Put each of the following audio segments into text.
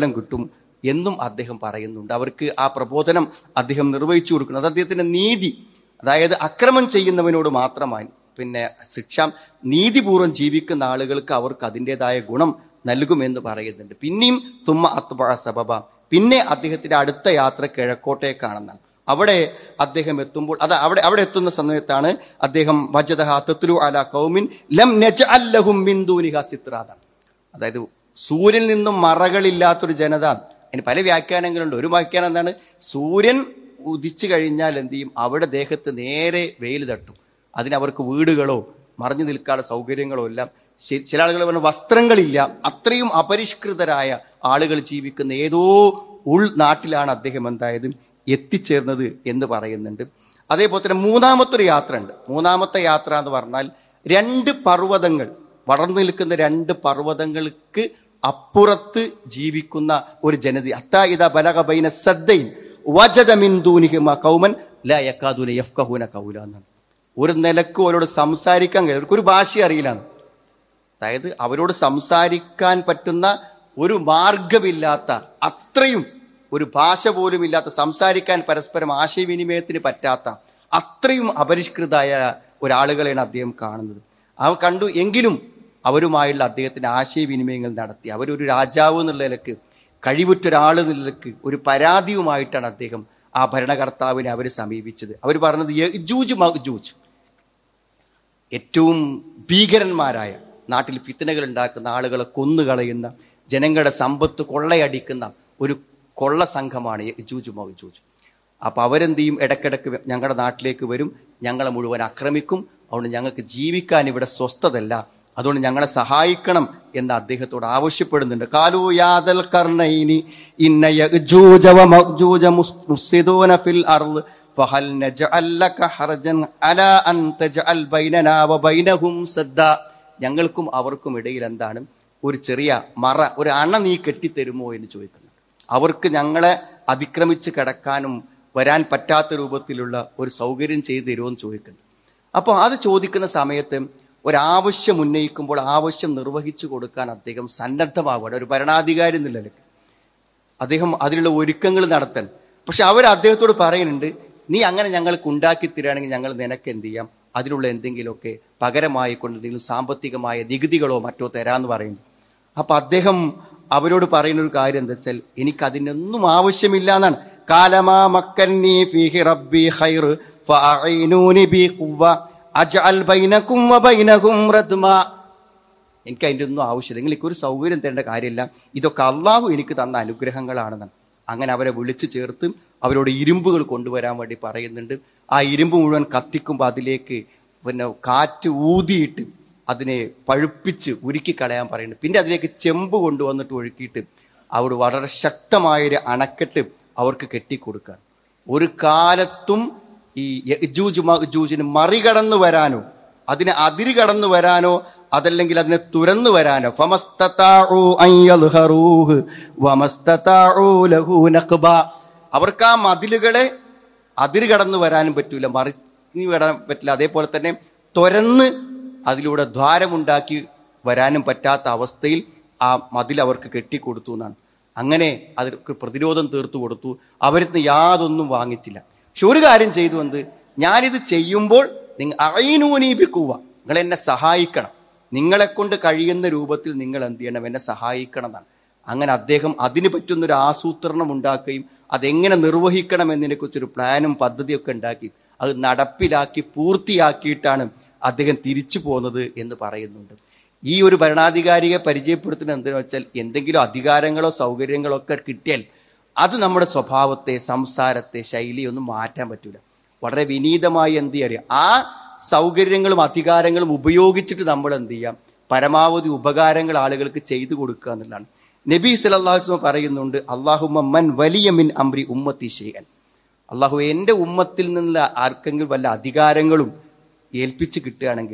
പ്രതിഫലം കിട്ടും എന്നും അദ്ദേഹം പറയുന്നുണ്ട് അവർക്ക് ആ പ്രബോധനം അദ്ദേഹം നിർവഹിച്ചു കൊടുക്കുന്നു അത് അദ്ദേഹത്തിന്റെ നീതി അതായത് അക്രമം ചെയ്യുന്നവനോട് മാത്രമായി പിന്നെ ശിക്ഷ നീതിപൂർവ്വം ജീവിക്കുന്ന ആളുകൾക്ക് അവർക്ക് അതിൻ്റെതായ ഗുണം നൽകുമെന്ന് പറയുന്നുണ്ട് പിന്നെയും തുമ്മ അത്ബഅ സബബ പിന്നെ അദ്ദേഹത്തിന്റെ അടുത്ത യാത്ര കിഴക്കോട്ടേക്കാണെന്നാണ് അവിടെ അദ്ദേഹം എത്തുമ്പോൾ അത് അവിടെ അവിടെ എത്തുന്ന സമയത്താണ് അദ്ദേഹം വജദഹ തത്ലു അല കൗമിൻ ലം നജ്അൽ ലഹും മിൻ ദൂനിഹ സിത്രാദാണ് അതായത് സൂര്യനിൽ നിന്നും മറകളില്ലാത്തൊരു ജനത അതിന് പല വ്യാഖ്യാനങ്ങളുണ്ട് ഒരു വ്യാഖ്യാനം എന്താണ് സൂര്യൻ ഉദിച്ചു കഴിഞ്ഞാൽ എന്ത് ചെയ്യും അവിടെ ദേഹത്ത് നേരെ വെയിൽ തട്ടും അതിന് അവർക്ക് വീടുകളോ മറഞ്ഞു നിൽക്കാനുള്ള സൗകര്യങ്ങളോ എല്ലാം ശരി- ചില ആളുകൾ പറഞ്ഞ വസ്ത്രങ്ങളില്ല അത്രയും അപരിഷ്കൃതരായ ആളുകൾ ജീവിക്കുന്ന ഏതോ ഉൾനാട്ടിലാണ് അദ്ദേഹം എന്തായത് എത്തിച്ചേർന്നത് എന്ന് പറയുന്നുണ്ട് അതേപോലെ തന്നെ മൂന്നാമത്തെ ഒരു യാത്ര ഉണ്ട് മൂന്നാമത്തെ യാത്ര എന്ന് പറഞ്ഞാൽ രണ്ട് പർവ്വതങ്ങൾ വളർന്നു നിൽക്കുന്ന രണ്ട് പർവ്വതങ്ങൾക്ക് അപ്പുറത്ത് ജീവിക്കുന്ന ഒരു ജനത അത്താ ഇത ബലക ബൈന സദ്ദൈൻ വജദ മിൻ ദൂനിഹിമ കൗമൻ ലാ യക്കാദൂന യഫ്കഹൂന കൗല എന്നാണ് ഒരു നിലക്ക് അവരോട് സംസാരിക്കാൻ കഴിയും അവർക്ക് ഒരു ഭാഷ അറിയില്ല അതായത് അവരോട് സംസാരിക്കാൻ പറ്റുന്ന ഒരു മാർഗമില്ലാത്ത അത്രയും ഒരു ഭാഷ പോലും ഇല്ലാത്ത സംസാരിക്കാൻ പരസ്പരം ആശയവിനിമയത്തിന് പറ്റാത്ത അത്രയും അപരിഷ്കൃതായ ഒരാളുകളെയാണ് അദ്ദേഹം കാണുന്നത് അവ കണ്ടു എങ്കിലും അവരുമായുള്ള അദ്ദേഹത്തിന് ആശയവിനിമയങ്ങൾ നടത്തി അവരൊരു രാജാവ് എന്നുള്ള നിലക്ക് കഴിവുറ്റ ഒരാൾ എന്നുള്ള നിലക്ക് ഒരു പരാതിയുമായിട്ടാണ് അദ്ദേഹം ആ ഭരണകർത്താവിനെ അവർ സമീപിച്ചത് അവർ പറഞ്ഞത് യജൂജ് മജൂജ് ഏറ്റവും ഭീകരന്മാരായ നാട്ടിൽ ഫിത്തനകൾ ഉണ്ടാക്കുന്ന ആളുകളെ കൊന്നുകളയുന്ന ജനങ്ങളുടെ സമ്പത്ത് കൊള്ളയടിക്കുന്ന ഒരു കൊള്ള സംഘമാണ് യജൂജ് മൗജൂജ് അപ്പൊ അവരെന്ത് ചെയ്യും ഇടക്കിടക്ക് ഞങ്ങളുടെ നാട്ടിലേക്ക് വരും ഞങ്ങളെ മുഴുവൻ ആക്രമിക്കും അതുകൊണ്ട് ഞങ്ങൾക്ക് ജീവിക്കാൻ ഇവിടെ സ്വസ്ഥതല്ല അതുകൊണ്ട് ഞങ്ങളെ സഹായിക്കണം എന്ന് അദ്ദേഹത്തോട് ആവശ്യപ്പെടുന്നുണ്ട് കാലു യാദൽ കർണൈനി ഇന്ന യഅ്ജൂജ വമഅ്ജൂജ മുഫ്സിദൂന ഫിൽ അർള് ഫഹൽ നജ്അൽ ലക ഹർജൻ അലാ അൻ തജ്അൽ ബൈനനാ വബൈനഹും സദ്ദ ഞങ്ങൾക്കും അവർക്കും ഇടയിൽ എന്താണ് ഒരു ചെറിയ മറ ഒരു അണ നീ കെട്ടിത്തരുമോ എന്ന് ചോദിക്കുന്നു അവർക്ക് ഞങ്ങളെ അതിക്രമിച്ച് കിടക്കാനും വരാൻ പറ്റാത്ത രൂപത്തിലുള്ള ഒരു സൗകര്യം ചെയ്തു തരുമോ എന്ന് ചോദിക്കുന്നുണ്ട് അപ്പോൾ അത് ചോദിക്കുന്ന സമയത്ത് ഒരാവശ്യം ഉന്നയിക്കുമ്പോൾ ആവശ്യം നിർവഹിച്ചു കൊടുക്കാൻ അദ്ദേഹം സന്നദ്ധമാവുകയാണ് ഒരു ഭരണാധികാരി എന്നുള്ള നിലയ്ക്ക് അദ്ദേഹം അതിനുള്ള ഒരുക്കങ്ങൾ നടത്തണം പക്ഷെ അവർ അദ്ദേഹത്തോട് പറയുന്നുണ്ട് നീ അങ്ങനെ ഞങ്ങൾക്ക് ഉണ്ടാക്കി തരികയാണെങ്കിൽ ഞങ്ങൾ നിനക്ക് എന്ത് ചെയ്യാം അതിനുള്ള എന്തെങ്കിലുമൊക്കെ പകരമായി കൊണ്ട് എന്തെങ്കിലും സാമ്പത്തികമായ നികുതികളോ മറ്റോ തരാന്ന് പറയുന്നു അപ്പൊ അദ്ദേഹം അവരോട് പറയുന്ന ഒരു കാര്യം എന്താ വെച്ചാൽ എനിക്ക് അതിനൊന്നും ആവശ്യമില്ല എന്നാണ് കാലമാ മക്കന്നി ഫീഹി റബ്ബി ഖൈർ ഫഅഈനൂനി ബി ഖുവ്വ അജ്അൽ ബൈനകും വബൈനഹും റദ്മാ എനിക്ക് അതിൻ്റെ ഒന്നും ആവശ്യമില്ല നിങ്ങൾക്ക് ഒരു സൗകര്യം തരേണ്ട കാര്യമില്ല ഇതൊക്കെ അള്ളാഹു എനിക്ക് തന്ന അനുഗ്രഹങ്ങളാണെന്നാണ് അങ്ങനെ അവരെ വിളിച്ചു ചേർത്ത് അവരോട് ഇരുമ്പുകൾ കൊണ്ടുവരാൻ വേണ്ടി പറയുന്നുണ്ട് ആ ഇരുമ്പ് മുഴുവൻ കത്തിക്കുമ്പോൾ അതിലേക്ക് പിന്നെ കാറ്റ് ഊതിയിട്ട് അതിനെ പഴുപ്പിച്ച് ഉരുക്കി കളയാൻ പറയുന്നുണ്ട് പിന്നെ അതിലേക്ക് ചെമ്പ് കൊണ്ടുവന്നിട്ട് ഒഴുക്കിയിട്ട് അവിടെ വളരെ ശക്തമായൊരു അണക്കെട്ട് അവർക്ക് കെട്ടിക്കൊടുക്കുകയാണ് ഒരു കാലത്തും ഈ യജൂജ് മജൂജിന് മറികടന്നു വരാനോ അതിനെ അതിര് കടന്നു വരാനോ അതല്ലെങ്കിൽ അതിനെ തുരന്നു വരാനോ ഫമസ്തതാഉ അൻ യൽഹറൂഹ് വമസ്തതാഉ ലഹു നഖ്ബ അവർക്ക് ആ മതിലുകളെ അതിര് കടന്നു വരാനും പറ്റൂല മറിഞ്ഞു വരാൻ പറ്റില്ല അതേപോലെ തന്നെ തുരന്ന് അതിലൂടെ ദ്വാരമുണ്ടാക്കി വരാനും പറ്റാത്ത അവസ്ഥയിൽ ആ മതിൽ അവർക്ക് കെട്ടിക്കൊടുത്തു എന്നാണ് അങ്ങനെ അവർക്ക് പ്രതിരോധം തീർത്തു കൊടുത്തു അവരിന്ന് യാതൊന്നും വാങ്ങിച്ചില്ല പക്ഷെ ഒരു കാര്യം ചെയ്തു എന്ത് ഞാനിത് ചെയ്യുമ്പോൾ നിങ്ങൾ അയിനൂനീപിക്കുക നിങ്ങൾ എന്നെ സഹായിക്കണം നിങ്ങളെ കൊണ്ട് കഴിയുന്ന രൂപത്തിൽ നിങ്ങൾ എന്ത് ചെയ്യണം എന്നെ സഹായിക്കണം എന്നാണ് അങ്ങനെ അദ്ദേഹം അതിന് പറ്റുന്ന ഒരു ആസൂത്രണം ഉണ്ടാക്കുകയും അതെങ്ങനെ നിർവഹിക്കണം എന്നതിനെ കുറിച്ചൊരു പ്ലാനും പദ്ധതിയൊക്കെ ഉണ്ടാക്കി അത് നടപ്പിലാക്കി പൂർത്തിയാക്കിയിട്ടാണ് അദ്ദേഹം തിരിച്ചു പോകുന്നത് എന്ന് പറയുന്നുണ്ട് ഈ ഒരു ഭരണാധികാരിയെ പരിചയപ്പെടുത്തുന്നത് എന്തെന്ന് വെച്ചാൽ എന്തെങ്കിലും അധികാരങ്ങളോ സൗകര്യങ്ങളോ ഒക്കെ കിട്ടിയാൽ അത് നമ്മുടെ സ്വഭാവത്തെ സംസാരത്തെ ശൈലിയൊന്നും മാറ്റാൻ പറ്റൂല വളരെ വിനീതമായി എന്ത് ചെയ്യാം ആ സൗകര്യങ്ങളും അധികാരങ്ങളും ഉപയോഗിച്ചിട്ട് നമ്മൾ എന്ത് ചെയ്യാം പരമാവധി ഉപകാരങ്ങൾ ആളുകൾക്ക് ചെയ്തു കൊടുക്കുക എന്നുള്ളതാണ് നബി സലല്ലാഹുസ്മ പറയുന്നുണ്ട് അള്ളാഹുമൻ വലിയ മിൻ അംരി ഉമ്മത്തി ഷെയ്യൻ അള്ളാഹു എൻ്റെ ഉമ്മത്തിൽ നിന്നുള്ള ആർക്കെങ്കിലും വല്ല അധികാരങ്ങളും ഏൽപ്പിച്ച് കിട്ടുകയാണെങ്കിൽ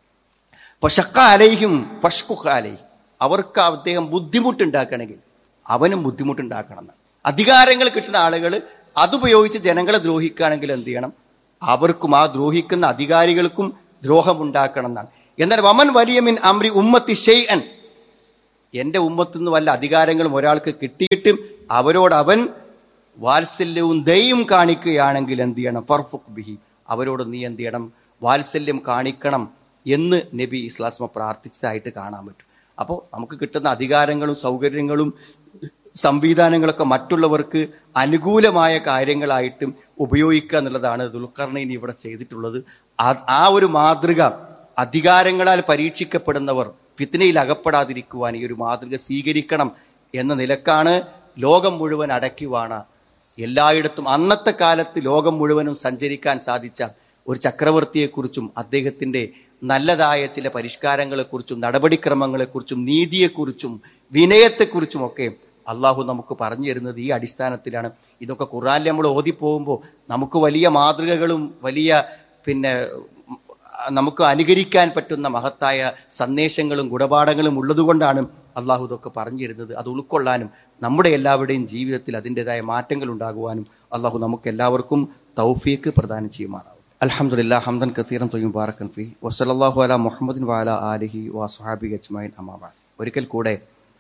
ഫഷക്ക അലൈഹിം ഫഷ്കുഖ അലൈഹി അവർക്ക് അദ്ദേഹം ബുദ്ധിമുട്ടുണ്ടാക്കണമെങ്കിൽ അവനും ബുദ്ധിമുട്ടുണ്ടാക്കണം എന്ന് അധികാരങ്ങൾ കിട്ടുന്ന ആളുകൾ അതുപയോഗിച്ച് ജനങ്ങളെ ദ്രോഹിക്കുകയാണെങ്കിൽ എന്ത് ചെയ്യണം അവർക്കും ആ ദ്രോഹിക്കുന്ന അധികാരികൾക്കും ദ്രോഹം ഉണ്ടാക്കണം എന്നാണ് എന്നാൽ വമൻ വലിയ മിൻ അമ്രി ഉമ്മത്തി ഷെയ്അൻ എൻ്റെ ഉമ്മത്തുനിന്ന് വല്ല അധികാരങ്ങളും ഒരാൾക്ക് കിട്ടിയിട്ടും അവരോട് അവൻ വാത്സല്യവും ദയും കാണിക്കുകയാണെങ്കിൽ എന്ത് ചെയ്യണം ഫർഫുഖ് ബിഹി അവരോട് നീ എന്ത് ചെയ്യണം വാത്സല്യം കാണിക്കണം എന്ന് നബി ഇസ്ലാസ്മ പ്രാർത്ഥിച്ചതായിട്ട് കാണാൻ പറ്റും അപ്പോൾ നമുക്ക് കിട്ടുന്ന അധികാരങ്ങളും സൗകര്യങ്ങളും സംവിധാനങ്ങളൊക്കെ മറ്റുള്ളവർക്ക് അനുകൂലമായ കാര്യങ്ങളായിട്ടും ഉപയോഗിക്കുക എന്നുള്ളതാണ് ദുൽഖർണയിൻ ഇവിടെ ചെയ്തിട്ടുള്ളത് ആ- ആ ഒരു മാതൃക അധികാരങ്ങളാൽ പരീക്ഷിക്കപ്പെടുന്നവർ ഫിത്നയിൽ അകപ്പെടാതിരിക്കുവാൻ ഈ ഒരു മാതൃക സ്വീകരിക്കണം എന്ന നിലക്കാണ് ലോകം മുഴുവൻ അടയ്ക്കുവാണ് എല്ലായിടത്തും അന്നത്തെ കാലത്ത് ലോകം മുഴുവനും സഞ്ചരിക്കാൻ സാധിച്ച ഒരു ചക്രവർത്തിയെക്കുറിച്ചും അദ്ദേഹത്തിന്റെ നല്ലതായ ചില പരിഷ്കാരങ്ങളെക്കുറിച്ചും നടപടിക്രമങ്ങളെക്കുറിച്ചും നീതിയെക്കുറിച്ചും വിനയത്തെക്കുറിച്ചും ഒക്കെ അള്ളാഹു നമുക്ക് പറഞ്ഞു തരുന്നത് ഈ അടിസ്ഥാനത്തിലാണ് ഇതൊക്കെ ഖുറാനിൽ നമ്മൾ ഓതിപ്പോകുമ്പോൾ നമുക്ക് വലിയ മാതൃകകളും വലിയ പിന്നെ ഉം, നമുക്ക് അനുകരിക്കാൻ പറ്റുന്ന മഹത്തായ സന്ദേശങ്ങളും ഗുണപാഠങ്ങളും ഉള്ളതുകൊണ്ടാണ് അള്ളാഹു ഇതൊക്കെ പറഞ്ഞു തരുന്നത് അത് ഉൾക്കൊള്ളാനും നമ്മുടെ എല്ലാവരുടെയും ജീവിതത്തിൽ അതിൻ്റെതായ മാറ്റങ്ങൾ ഉണ്ടാകുവാനും അള്ളാഹു നമുക്ക് എല്ലാവർക്കും തൗഫീക്ക് പ്രദാനം ചെയ്യുമാറാവും അൽഹംദുലില്ലാ ഹംദൻ കസീറൻ തൊയ്യും ബാറക്കൻ ഫി വസലല്ലാഹു അല മുഹമ്മദിൻ വാല ആലിഹി വസുഹാബി അജ്മൈൻ അമാബാൻ ഒരിക്കൽ കൂടെ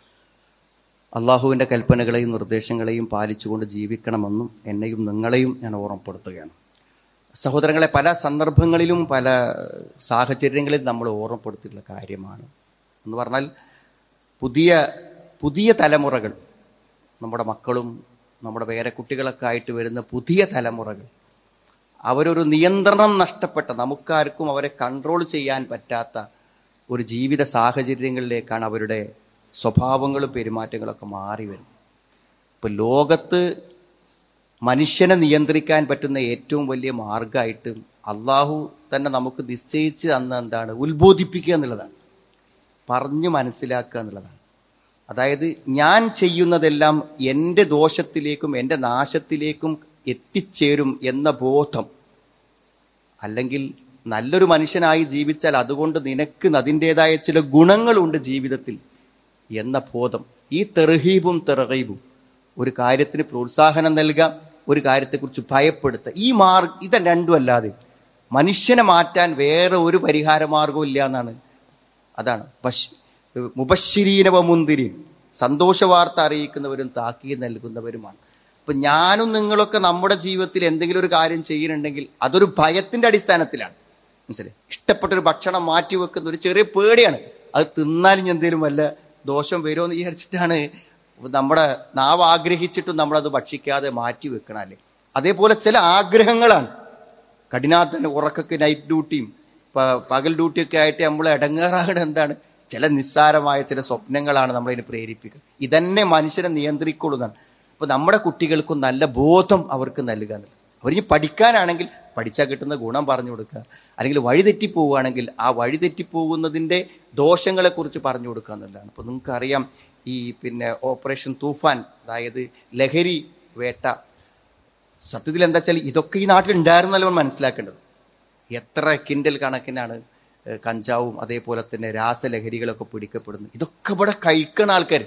അള്ളാഹുവിൻ്റെ കൽപ്പനകളെയും നിർദ്ദേശങ്ങളെയും പാലിച്ചുകൊണ്ട് ജീവിക്കണമെന്നും എന്നെയും നിങ്ങളെയും ഞാൻ ഓർമ്മപ്പെടുത്തുകയാണ് സഹോദരങ്ങളെ പല സന്ദർഭങ്ങളിലും പല സാഹചര്യങ്ങളിലും നമ്മൾ ഓർമ്മപ്പെടുത്തിയിട്ടുള്ള കാര്യമാണ് എന്ന് പറഞ്ഞാൽ പുതിയ പുതിയ തലമുറകൾ നമ്മുടെ മക്കളും നമ്മുടെ വേറെ കുട്ടികളൊക്കെ ആയിട്ട് വരുന്ന പുതിയ തലമുറകൾ അവരൊരു നിയന്ത്രണം നഷ്ടപ്പെട്ട നമുക്കാർക്കും അവരെ കൺട്രോൾ ചെയ്യാൻ പറ്റാത്ത ഒരു ജീവിത സാഹചര്യങ്ങളിലേക്കാണ് അവരുടെ സ്വഭാവങ്ങളും പെരുമാറ്റങ്ങളൊക്കെ മാറി വരുന്നത് ഇപ്പൊ ലോകത്ത് മനുഷ്യനെ നിയന്ത്രിക്കാൻ പറ്റുന്ന ഏറ്റവും വലിയ മാർഗമായിട്ട് അള്ളാഹു തന്നെ നമുക്ക് നിശ്ചയിച്ച് തന്ന എന്താണ് ഉത്ബോധിപ്പിക്കുക എന്നുള്ളതാണ് പറഞ്ഞു മനസ്സിലാക്കുക എന്നുള്ളതാണ് അതായത് ഞാൻ ചെയ്യുന്നതെല്ലാം എൻ്റെ ദോഷത്തിലേക്കും എൻ്റെ നാശത്തിലേക്കും എത്തിച്ചേരും എന്ന ബോധം അല്ലെങ്കിൽ നല്ലൊരു മനുഷ്യനായി ജീവിച്ചാൽ അതുകൊണ്ട് നിനക്ക് അതിൻ്റെതായ ചില ഗുണങ്ങളുണ്ട് ജീവിതത്തിൽ എന്ന ബോധം ഈ തെർഹീബും തെറഹീബും ഒരു കാര്യത്തിന് പ്രോത്സാഹനം നൽകുക ഒരു കാര്യത്തെക്കുറിച്ച് ഭയപ്പെടുത്തുക ഈ മാർഗ് ഇത് രണ്ടും അല്ലാതെ മനുഷ്യനെ മാറ്റാൻ വേറെ ഒരു പരിഹാര മാർഗവും ഇല്ല എന്നാണ് അതാണ് പശ് മുബശ്ശിരീനവ മുന്തിരീൻ സന്തോഷ വാർത്ത അറിയിക്കുന്നവരും താക്കീ നൽകുന്നവരുമാണ് അപ്പൊ ഞാനും നിങ്ങളൊക്കെ നമ്മുടെ ജീവിതത്തിൽ എന്തെങ്കിലും ഒരു കാര്യം ചെയ്യുന്നുണ്ടെങ്കിൽ അതൊരു ഭയത്തിന്റെ അടിസ്ഥാനത്തിലാണ് മനസ്സിലായി ഇഷ്ടപ്പെട്ട ഒരു ഭക്ഷണം മാറ്റി വെക്കുന്ന ഒരു ചെറിയ പേടിയാണ് അത് തിന്നാലും എന്തെങ്കിലും വല്ല ദോഷം വരുമോ എന്ന് വിചാരിച്ചിട്ടാണ് നമ്മുടെ നാവ് ആഗ്രഹിച്ചിട്ടും നമ്മളത് ഭക്ഷിക്കാതെ മാറ്റി വെക്കണല്ലേ അതേപോലെ ചില ആഗ്രഹങ്ങളാണ് കഠിനാധ്വാന ഉറക്കൊക്കെ നൈറ്റ് ഡ്യൂട്ടിയും പ- പകൽ ഡ്യൂട്ടിയൊക്കെ ആയിട്ട് നമ്മൾ ഇടങ്ങേറാകണ എന്താണ് ചില നിസ്സാരമായ ചില സ്വപ്നങ്ങളാണ് നമ്മളതിനെ പ്രേരിപ്പിക്കുക ഇതന്നെ മനുഷ്യനെ നിയന്ത്രിക്കൊള്ളുന്നതാണ് അപ്പൊ നമ്മുടെ കുട്ടികൾക്കും നല്ല ബോധം അവർക്ക് നൽകുക എന്നുള്ളത് അവരിനി പഠിക്കാനാണെങ്കിൽ പഠിച്ചാൽ കിട്ടുന്ന ഗുണം പറഞ്ഞു കൊടുക്കുക അല്ലെങ്കിൽ വഴിതെറ്റി പോവുകയാണെങ്കിൽ ആ വഴിതെറ്റി പോകുന്നതിന്റെ ദോഷങ്ങളെക്കുറിച്ച് പറഞ്ഞു കൊടുക്കുക എന്നുള്ളതാണ് അപ്പൊ നിങ്ങൾക്കറിയാം ഈ പിന്നെ ഓപ്പറേഷൻ തൂഫാൻ അതായത് ലഹരി വേട്ട സത്യത്തിൽ എന്താ വെച്ചാൽ ഇതൊക്കെ ഈ നാട്ടിൽ ഉണ്ടായിരുന്നല്ലോ നമ്മൾ മനസ്സിലാക്കേണ്ടത് എത്ര കിൻഡൽ കണക്കിനാണ് ഏഹ്, കഞ്ചാവും അതേപോലെ തന്നെ രാസലഹരികളൊക്കെ പിടിക്കപ്പെടുന്നത് ഇതൊക്കെ ഇവിടെ കഴിക്കണ ആൾക്കാർ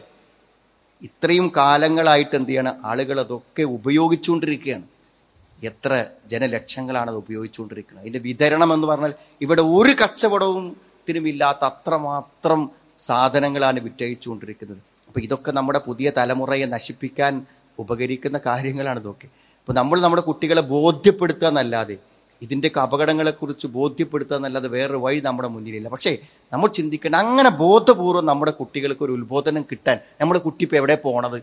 ഇത്രയും കാലങ്ങളായിട്ട് എന്ത് ചെയ്യണം ആളുകൾ അതൊക്കെ ഉപയോഗിച്ചുകൊണ്ടിരിക്കുകയാണ് എത്ര ജനലക്ഷങ്ങളാണ് അത് ഉപയോഗിച്ചുകൊണ്ടിരിക്കുന്നത് അതിന്റെ വിതരണം എന്ന് പറഞ്ഞാൽ ഇവിടെ ഒരു കച്ചവടവും ത്തിനുമില്ലാത്ത അത്രമാത്രം സാധനങ്ങളാണ് വിറ്റഴിച്ചുകൊണ്ടിരിക്കുന്നത് അപ്പൊ ഇതൊക്കെ നമ്മുടെ പുതിയ തലമുറയെ നശിപ്പിക്കാൻ ഉപകരിക്കുന്ന കാര്യങ്ങളാണ് ഇതൊക്കെ അപ്പൊ നമ്മൾ നമ്മുടെ കുട്ടികളെ ബോധ്യപ്പെടുത്തുക എന്നല്ലാതെ ഇതിന്റെയൊക്കെ അപകടങ്ങളെക്കുറിച്ച് ബോധ്യപ്പെടുത്തുക എന്നല്ലാതെ വേറൊരു വഴി നമ്മുടെ മുന്നിലില്ല പക്ഷേ നമ്മൾ ചിന്തിക്കേണ്ട അങ്ങനെ ബോധപൂർവ്വം നമ്മുടെ കുട്ടികൾക്ക് ഒരു ഉത്ബോധനം കിട്ടാൻ നമ്മുടെ കുട്ടി ഇപ്പൊ എവിടെ പോണത്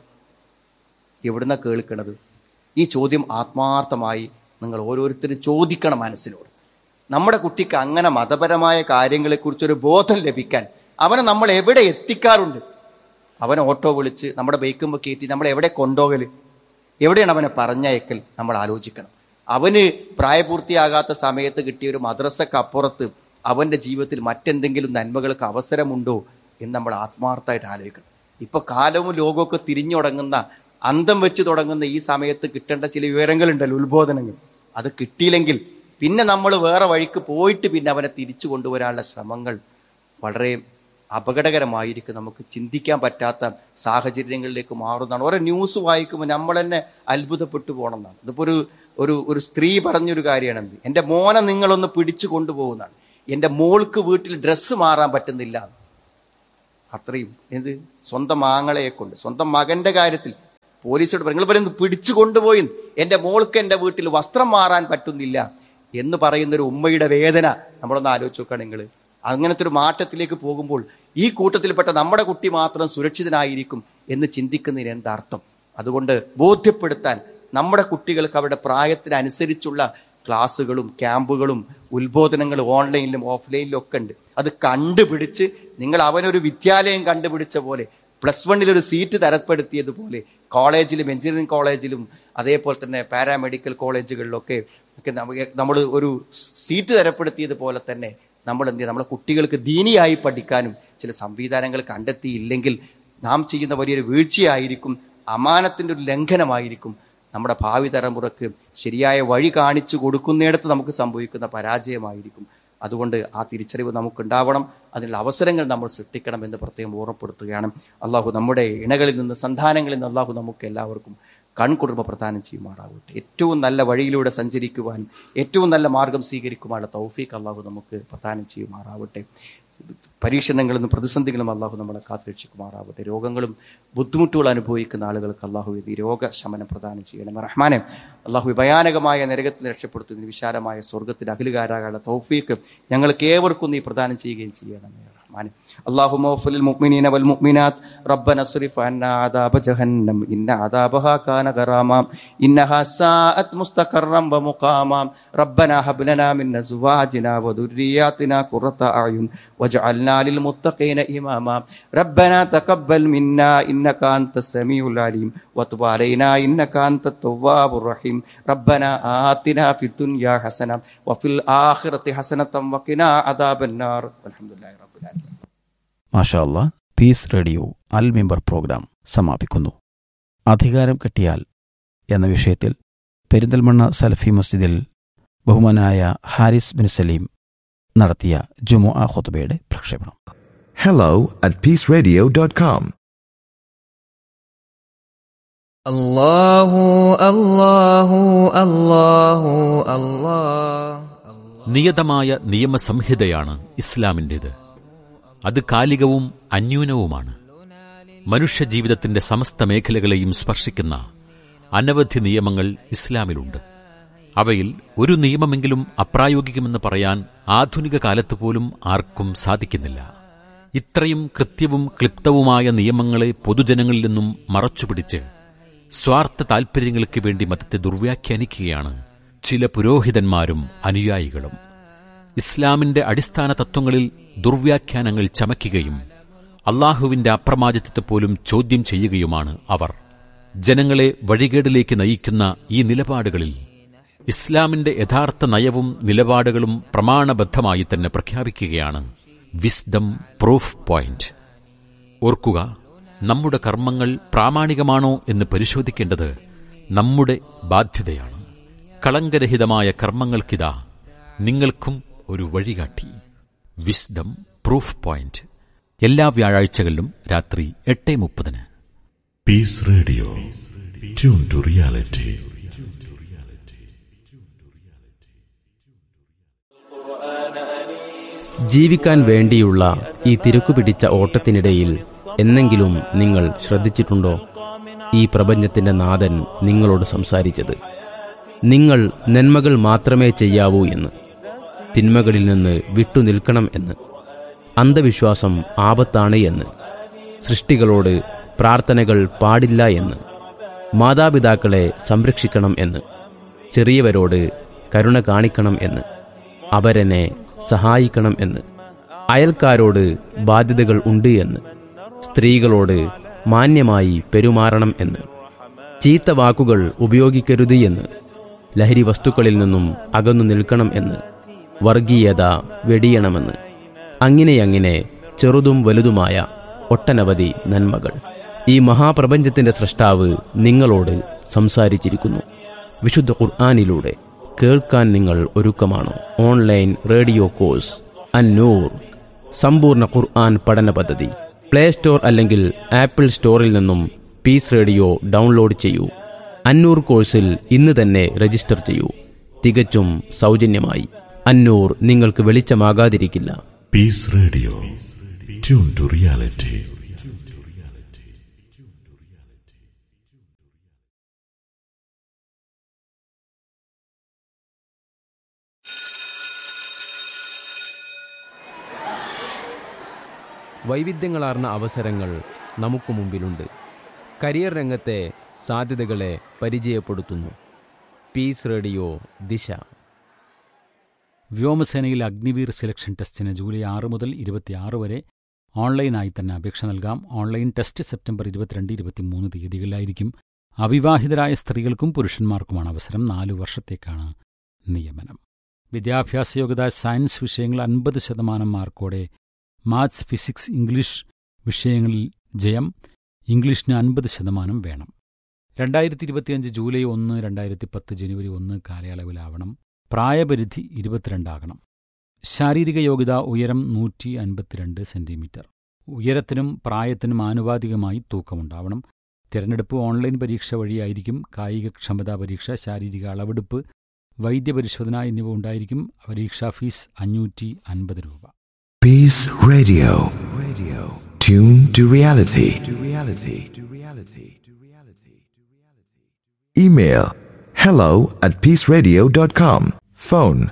എവിടുന്ന കേൾക്കണത് ഈ ചോദ്യം ആത്മാർത്ഥമായി നിങ്ങൾ ഓരോരുത്തരും ചോദിക്കണം മനസ്സിനോട് നമ്മുടെ കുട്ടിക്ക് അങ്ങനെ മതപരമായ കാര്യങ്ങളെക്കുറിച്ചൊരു ബോധം ലഭിക്കാൻ അവനെ നമ്മൾ എവിടെ എത്തിക്കാറുണ്ട് അവനെ ഓട്ടോ വിളിച്ച് നമ്മുടെ ബൈക്കുമ്പോൾ കയറ്റി നമ്മൾ എവിടെ കൊണ്ടുപോകല് എവിടെയാണ് അവനെ പറഞ്ഞയക്കൽ നമ്മൾ ആലോചിക്കണം അവന് പ്രായപൂർത്തിയാകാത്ത സമയത്ത് കിട്ടിയ ഒരു മദ്രസക്ക് അപ്പുറത്ത് അവന്റെ ജീവിതത്തിൽ മറ്റെന്തെങ്കിലും നന്മകൾക്ക് അവസരമുണ്ടോ എന്ന് നമ്മൾ ആത്മാർത്ഥമായിട്ട് ആലോചിക്കണം ഇപ്പൊ കാലവും ലോകമൊക്കെ തിരിഞ്ഞു തുടങ്ങുന്ന അന്തം വെച്ച് തുടങ്ങുന്ന ഈ സമയത്ത് കിട്ടേണ്ട ചില വിവരങ്ങളുണ്ടല്ലോ ഉത്ബോധനങ്ങൾ അത് കിട്ടിയില്ലെങ്കിൽ പിന്നെ നമ്മൾ വേറെ വഴിക്ക് പോയിട്ട് പിന്നെ അവനെ തിരിച്ചു കൊണ്ടുവരാനുള്ള ശ്രമങ്ങൾ വളരെ അപകടകരമായിരിക്കും നമുക്ക് ചിന്തിക്കാൻ പറ്റാത്ത സാഹചര്യങ്ങളിലേക്ക് മാറുന്നതാണ് ഓരോ ന്യൂസ് വായിക്കുമ്പോൾ നമ്മൾ തന്നെ അത്ഭുതപ്പെട്ടു പോകണമെന്നാണ് ഇതിപ്പോ ഒരു ഒരു ഒരു സ്ത്രീ പറഞ്ഞൊരു കാര്യമാണ് എന്ത് എൻ്റെ മോനെ നിങ്ങളൊന്ന് പിടിച്ചു കൊണ്ടുപോകുന്നതാണ് എൻ്റെ മോൾക്ക് വീട്ടിൽ ഡ്രസ്സ് മാറാൻ പറ്റുന്നില്ല അത്രയും എന്ത് സ്വന്തം ആങ്ങളയെ കൊണ്ട് സ്വന്തം മകന്റെ കാര്യത്തിൽ പോലീസോട് പറയും നിങ്ങൾ പറയുന്നത് പിടിച്ചു കൊണ്ടുപോയി എൻ്റെ മോൾക്ക് എൻ്റെ വീട്ടിൽ വസ്ത്രം മാറാൻ പറ്റുന്നില്ല എന്ന് പറയുന്ന ഒരു ഉമ്മയുടെ വേദന നമ്മളൊന്ന് ആലോചിച്ച് നോക്കുകയാണ് നിങ്ങൾ അങ്ങനത്തെ ഒരു മാറ്റത്തിലേക്ക് പോകുമ്പോൾ ഈ കൂട്ടത്തിൽപ്പെട്ട നമ്മുടെ കുട്ടി മാത്രം സുരക്ഷിതനായിരിക്കും എന്ന് ചിന്തിക്കുന്നതിന് എന്താർത്ഥം അതുകൊണ്ട് ബോധ്യപ്പെടുത്താൻ നമ്മുടെ കുട്ടികൾക്ക് അവരുടെ പ്രായത്തിനനുസരിച്ചുള്ള ക്ലാസ്സുകളും ക്യാമ്പുകളും ഉത്ബോധനങ്ങളും ഓൺലൈനിലും ഓഫ്ലൈനിലും ഒക്കെ ഉണ്ട് അത് കണ്ടുപിടിച്ച് നിങ്ങൾ അവനൊരു വിദ്യാലയം കണ്ടുപിടിച്ച പോലെ പ്ലസ് വണ്ണിൽ ഒരു സീറ്റ് തരപ്പെടുത്തിയതുപോലെ കോളേജിലും എഞ്ചിനീയറിംഗ് കോളേജിലും അതേപോലെ തന്നെ പാരാമെഡിക്കൽ കോളേജുകളിലൊക്കെ ഒക്കെ നമുക്ക് നമ്മൾ ഒരു സീറ്റ് തരപ്പെടുത്തിയതുപോലെ തന്നെ നമ്മൾ എന്ത് ചെയ്യുക നമ്മുടെ കുട്ടികൾക്ക് ദീനിയായി പഠിക്കാനും ചില സംവിധാനങ്ങൾ കണ്ടെത്തിയില്ലെങ്കിൽ നാം ചെയ്യുന്ന വലിയൊരു വീഴ്ചയായിരിക്കും അമാനത്തിൻ്റെ ഒരു ലംഘനമായിരിക്കും നമ്മുടെ ഭാവി തലമുറക്ക് ശരിയായ വഴി കാണിച്ചു കൊടുക്കുന്നിടത്ത് നമുക്ക് സംഭവിക്കുന്ന പരാജയമായിരിക്കും അതുകൊണ്ട് ആ തിരിച്ചറിവ് നമുക്കുണ്ടാവണം അതിനുള്ള അവസരങ്ങൾ നമ്മൾ സൃഷ്ടിക്കണം എന്ന് പ്രത്യേകം ഓർമ്മപ്പെടുത്തുകയാണ് അള്ളാഹു നമ്മുടെ ഇണകളിൽ നിന്ന് സന്താനങ്ങളിൽ നിന്ന് അള്ളാഹു നമുക്ക് എല്ലാവർക്കും കൺകുടുംബ പ്രദാനം ചെയ്യുമാറാവട്ടെ ഏറ്റവും നല്ല വഴിയിലൂടെ സഞ്ചരിക്കുവാനും ഏറ്റവും നല്ല മാർഗം സ്വീകരിക്കുവാനുള്ള തൗഫീഖ് അള്ളാഹു നമുക്ക് പ്രദാനം ചെയ്യുമാറാവട്ടെ പരീക്ഷണങ്ങളിൽ നിന്നും പ്രതിസന്ധികളും അള്ളാഹു നമ്മളെ കാത്തുരക്ഷിക്കുമാറാവട്ടെ രോഗങ്ങളും ബുദ്ധിമുട്ടുകൾ അനുഭവിക്കുന്ന ആളുകൾക്ക് അള്ളാഹു ഈ രോഗശമനം പ്രദാനം ചെയ്യണം റഹ്മാനെ അള്ളാഹു ഭയാനകമായ നരകത്തിന് രക്ഷപ്പെടുത്തുന്നതിന് വിശാലമായ സ്വർഗത്തിന് അഖിലുകാരാകാനുള്ള തൗഫീക്ക് ഞങ്ങൾക്ക് ഏവർക്കും നീ പ്രദാനം ചെയ്യുകയും ചെയ്യണമേ റഹ്മാനെ اللهم اغفر للمؤمنين والمؤمنات ربنا اصرف عنا عذاب جهنم إن عذابها كان غراما إنها ساءت مستقرا ومقاما ربنا هب لنا من أزواجنا وذرياتنا قرة أعين واجعلنا للمتقين إماما ربنا تقبل منا إنك أنت السميع العليم وتب علينا إنك أنت التواب الرحيم ربنا آتنا في الدنيا حسنة وفي الآخرة حسنة وقنا عذاب النار والحمد لله رب العالمين മാഷാ അല്ലാ പീസ് റേഡിയോ അൽ മെമ്പർ പ്രോഗ്രാം സമാപിക്കുന്നു അധികാരം കിട്ടിയാൽ എന്ന വിഷയത്തിൽ പെരിന്തൽമണ്ണ സലഫി മസ്ജിദിൽ ബഹുമാനായ ഹാരിസ് ബിൻ സലീം നടത്തിയ ജുമു ആ ഖുത്ബയുടെ പ്രക്ഷേപണം hello at peaceradio.com. الله الله الله الله നിയതമായ നിയമസംഹിതയാണ് ഇസ്ലാമിൻ്റേത് അത് കാലികവും അന്യൂനവുമാണ് മനുഷ്യജീവിതത്തിന്റെ സമസ്ത മേഖലകളെയും സ്പർശിക്കുന്ന അനവധി നിയമങ്ങൾ ഇസ്ലാമിലുണ്ട് അവയിൽ ഒരു നിയമമെങ്കിലും അപ്രായോഗികമെന്ന് പറയാൻ ആധുനിക കാലത്ത് പോലും ആർക്കും സാധിക്കുന്നില്ല ഇത്രയും കൃത്യവും ക്ലിപ്തവുമായ നിയമങ്ങളെ പൊതുജനങ്ങളിൽ നിന്നും മറച്ചുപിടിച്ച് സ്വാർത്ഥ താൽപര്യങ്ങൾക്ക് വേണ്ടി മതത്തെ ദുർവ്യാഖ്യാനിക്കുകയാണ് ചില പുരോഹിതന്മാരും അനുയായികളും ഇസ്ലാമിന്റെ അടിസ്ഥാന തത്വങ്ങളിൽ ദുർവ്യാഖ്യാനങ്ങൾ ചമയ്ക്കുകയും അള്ളാഹുവിന്റെ അപ്രമാദിത്വത്തെ പോലും ചോദ്യം ചെയ്യുകയുമാണ് അവർ ജനങ്ങളെ വഴികേടിലേക്ക് നയിക്കുന്ന ഈ നിലപാടുകളിൽ ഇസ്ലാമിന്റെ യഥാർത്ഥ നയവും നിലപാടുകളും പ്രമാണബദ്ധമായി തന്നെ പ്രഖ്യാപിക്കുകയാണ് വിസ്ഡം പ്രൂഫ് പോയിന്റ് ഓർക്കുക നമ്മുടെ കർമ്മങ്ങൾ പ്രാമാണികമാണോ എന്ന് പരിശോധിക്കേണ്ടത് നമ്മുടെ ബാധ്യതയാണ് കളങ്കരഹിതമായ കർമ്മങ്ങൾക്കിതാ നിങ്ങൾക്കും ഒരു വഴികാട്ടി വിസ്ഡം പ്രൂഫ് പോയിന്റ് എല്ലാ വ്യാഴാഴ്ചകളിലും രാത്രി എട്ട് മുപ്പതിന് Peace Radio. Tune to reality. ജീവിക്കാൻ വേണ്ടിയുള്ള ഈ തിരക്കുപിടിച്ച ഓട്ടത്തിനിടയിൽ എന്നെങ്കിലും നിങ്ങൾ ശ്രദ്ധിച്ചിട്ടുണ്ടോ ഈ പ്രപഞ്ചത്തിന്റെ നാഥൻ നിങ്ങളോട് സംസാരിച്ചത് നിങ്ങൾ നന്മകൾ മാത്രമേ ചെയ്യാവൂ എന്ന് തിന്മകളിൽ നിന്ന് വിട്ടുനിൽക്കണം എന്ന് അന്ധവിശ്വാസം ആപത്താണ് എന്ന് സൃഷ്ടികളോട് പ്രാർത്ഥനകൾ പാടില്ല എന്ന് മാതാപിതാക്കളെ സംരക്ഷിക്കണം എന്ന് ചെറിയവരോട് കരുണ കാണിക്കണം എന്ന് അവരെന്നെ സഹായിക്കണം എന്ന് അയൽക്കാരോട് ബാധ്യതകൾ ഉണ്ട് എന്ന് സ്ത്രീകളോട് മാന്യമായി പെരുമാറണം എന്ന് ചീത്ത വാക്കുകൾ ഉപയോഗിക്കരുത് എന്ന് ലഹരി വസ്തുക്കളിൽ നിന്നും അകന്നു നിൽക്കണം എന്ന് വർഗീയത വെടിയണമെന്ന് അങ്ങനെയങ്ങനെ ചെറുതും വലുതുമായ ഒട്ടനവധി നന്മകൾ ഈ മഹാപ്രപഞ്ചത്തിന്റെ സൃഷ്ടാവ് നിങ്ങളോട് സംസാരിച്ചിരിക്കുന്നു വിശുദ്ധ ഖുർആാനിലൂടെ കേൾക്കാൻ നിങ്ങൾ ഒരുക്കമാണോ ഓൺലൈൻ റേഡിയോ കോഴ്സ് അന്നൂർ സമ്പൂർണ്ണ ഖുർആൻ പഠന പദ്ധതി പ്ലേ സ്റ്റോർ അല്ലെങ്കിൽ ആപ്പിൾ സ്റ്റോറിൽ നിന്നും പീസ് റേഡിയോ ഡൗൺലോഡ് ചെയ്യൂ അന്നൂർ കോഴ്സിൽ ഇന്ന് തന്നെ രജിസ്റ്റർ ചെയ്യൂ തികച്ചും സൗജന്യമായി അന്നൂർ നിങ്ങൾക്ക് വെളിച്ചമാകാതിരിക്കില്ല Peace Radio. Tune to reality. വൈവിധ്യങ്ങളാർന്ന അവസരങ്ങൾ നമുക്ക് മുമ്പിലുണ്ട് കരിയർ രംഗത്തെ സാധ്യതകളെ പരിചയപ്പെടുത്തുന്നു പീസ് റേഡിയോ ദിശ വ്യോമസേനയിൽ അഗ്നിവീർ സെലക്ഷൻ ടെസ്റ്റിന് ജൂലൈ ആറ് മുതൽ ഇരുപത്തിയാറ് വരെ ഓൺലൈനായി തന്നെ അപേക്ഷ നൽകാം ഓൺലൈൻ ടെസ്റ്റ് സെപ്റ്റംബർ ഇരുപത്തിരണ്ട് ഇരുപത്തിമൂന്ന് തീയതികളിലായിരിക്കും അവിവാഹിതരായ സ്ത്രീകൾക്കും പുരുഷന്മാർക്കുമാണ് അവസരം നാലു വർഷത്തേക്കാണ് നിയമനം വിദ്യാഭ്യാസ യോഗ്യത സയൻസ് വിഷയങ്ങൾ അൻപത് ശതമാനം മാർക്കോടെ മാത്സ് ഫിസിക്സ് ഇംഗ്ലീഷ് വിഷയങ്ങളിൽ ജയം ഇംഗ്ലീഷിന് അൻപത് ശതമാനം വേണം രണ്ടായിരത്തി ഇരുപത്തിയഞ്ച് ജൂലൈ ഒന്ന് രണ്ടായിരത്തി പത്ത് ജനുവരി ഒന്ന് കാലയളവിലാവണം പ്രായപരിധി ഇരുപത്തിരണ്ടാകണം ശാരീരിക യോഗ്യത ഉയരം നൂറ്റി അൻപത്തിരണ്ട് സെന്റിമീറ്റർ ഉയരത്തിനും പ്രായത്തിനും ആനുപാതികമായി തൂക്കമുണ്ടാവണം തിരഞ്ഞെടുപ്പ് ഓൺലൈൻ പരീക്ഷ വഴിയായിരിക്കും കായികക്ഷമതാ പരീക്ഷ ശാരീരിക അളവെടുപ്പ് വൈദ്യപരിശോധന എന്നിവ ഉണ്ടായിരിക്കും പരീക്ഷാ ഫീസ് അഞ്ഞൂറ്റി അൻപത് രൂപ Peace Radio. Radio. Tune to reality. To reality. To reality. To reality. Email hello at peaceradio.com. Phone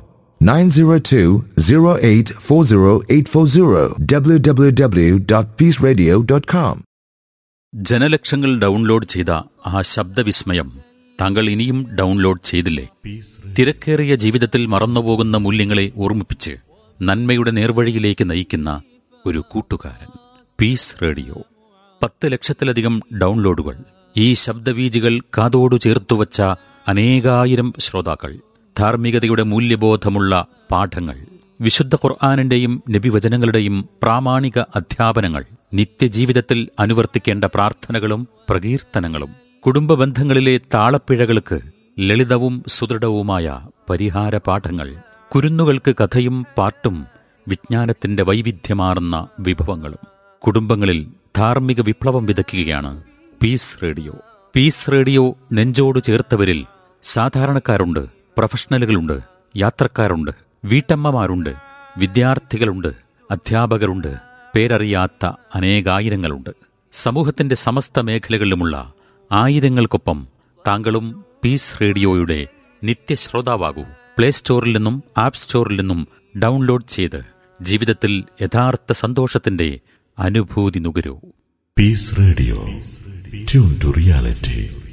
902-0840840 www.peaceradio.com. ജനലക്ഷങ്ങൾ ഡൗൺലോഡ് ചെയ്ത ആ ശബ്ദവിസ്മയം താങ്കൾ ഇനിയും ഡൗൺലോഡ് ചെയ്തില്ലേ തിരക്കേറിയ ജീവിതത്തിൽ മറന്നുപോകുന്ന മൂല്യങ്ങളെ ഓർമ്മിപ്പിച്ച് നന്മയുടെ നേർവഴിയിലേക്ക് നയിക്കുന്ന ഒരു കൂട്ടുകാരൻ പീസ് റേഡിയോ പത്ത് ലക്ഷത്തിലധികം ഡൗൺലോഡുകൾ ഈ ശബ്ദവീജികൾ കാതോടു ചേർത്തുവച്ച അനേകായിരം ശ്രോതാക്കൾ ധാർമ്മികതയുടെ മൂല്യബോധമുള്ള പാഠങ്ങൾ വിശുദ്ധ ഖുർആാനിന്റെയും നബിവചനങ്ങളുടെയും പ്രാമാണിക അധ്യാപനങ്ങൾ നിത്യജീവിതത്തിൽ അനുവർത്തിക്കേണ്ട പ്രാർത്ഥനകളും പ്രകീർത്തനങ്ങളും കുടുംബ ബന്ധങ്ങളിലെ താളപ്പിഴകൾക്ക് ലളിതവും സുദൃഢവുമായ പരിഹാര പാഠങ്ങൾ കുരുന്നുകൾക്ക് കഥയും പാട്ടും വിജ്ഞാനത്തിന്റെ വൈവിധ്യമാർന്ന വിഭവങ്ങളും കുടുംബങ്ങളിൽ ധാർമ്മിക വിപ്ലവം വിതയ്ക്കുകയാണ് പീസ് റേഡിയോ പീസ് റേഡിയോ നെഞ്ചോട് ചേർത്തവരിൽ സാധാരണക്കാരുണ്ട് പ്രൊഫഷണലുകളുണ്ട് യാത്രക്കാരുണ്ട് വീട്ടമ്മമാരുണ്ട് വിദ്യാർത്ഥികളുണ്ട് അധ്യാപകരുണ്ട് പേരറിയാത്ത അനേകായിരങ്ങളുണ്ട് സമൂഹത്തിന്റെ സമസ്ത മേഖലകളിലുമുള്ള ആയിരങ്ങൾക്കൊപ്പം താങ്കളും പീസ് റേഡിയോയുടെ നിത്യശ്രോതാവാകൂ പ്ലേ സ്റ്റോറിൽ നിന്നും ആപ്പ് സ്റ്റോറിൽ നിന്നും ഡൗൺലോഡ് ചെയ്ത് ജീവിതത്തിൽ യഥാർത്ഥ സന്തോഷത്തിന്റെ അനുഭൂതി നുകരൂ Peace Radio. Tune to reality.